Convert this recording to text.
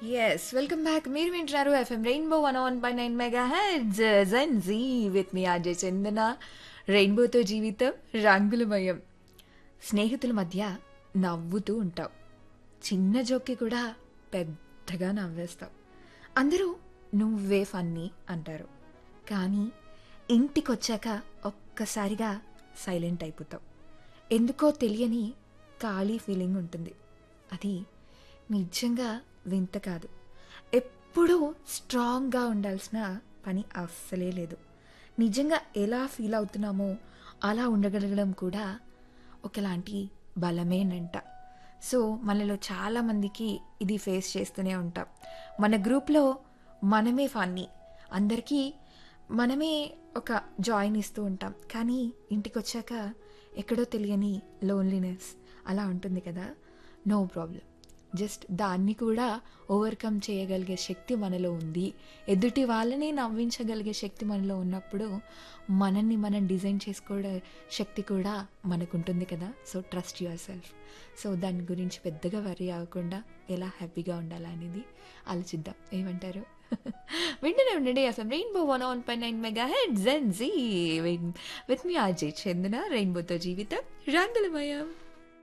yes welcome back మీరు వింటున్నారు FM rainbow one one by nine mega heads జన్ జీ విత్ మీ అజయ్ చందన రెయిన్బోతో జీవితం రంగులమయం స్నేహితుల మధ్య నవ్వుతూ ఉంటావు చిన్న జోక్కి కూడా పెద్దగా నవ్వేస్తావు అందరూ నువ్వే ఫన్నీ అంటారు కానీ ఇంటికొచ్చాక ఒక్కసారిగా సైలెంట్ అయిపోతావు ఎందుకో తెలియని ఖాళీ ఫీలింగ్ ఉంటుంది అది నిజంగా వింత కాదు ఎప్పుడూ స్ట్రాంగ్గా ఉండాల్సిన పని అస్సలే లేదు నిజంగా ఎలా ఫీల్ అవుతున్నామో అలా ఉండగలగడం కూడా ఒకలాంటి బలమేనంట సో మనలో చాలామందికి ఇది ఫేస్ చేస్తూనే ఉంటాం మన గ్రూప్లో మనమే ఫన్నీ అందరికీ మనమే ఒక జాయిన్ ఇస్తూ ఉంటాం కానీ ఇంటికి వచ్చాక ఎక్కడో తెలియని లోన్లీనెస్ అలా ఉంటుంది కదా నో ప్రాబ్లం జస్ట్ దాన్ని కూడా ఓవర్కమ్ చేయగలిగే శక్తి మనలో ఉంది ఎదుటి వాళ్ళని నవ్వించగలిగే శక్తి మనలో ఉన్నప్పుడు మనల్ని మనం డిజైన్ చేసుకోవడం శక్తి కూడా మనకు ఉంటుంది కదా so trust yourself so దాని గురించి పెద్దగా వరి అవ్వకుండా ఎలా హ్యాపీగా ఉండాలా అనేది ఆలోచిద్దాం ఏమంటారు వింటూనే ఉండండి అసలు rainbow one one by nine mega head జెన్ జీ విత్ మీ అజయ్ చందన రెయిన్బోతో జీవితం రంగులమయం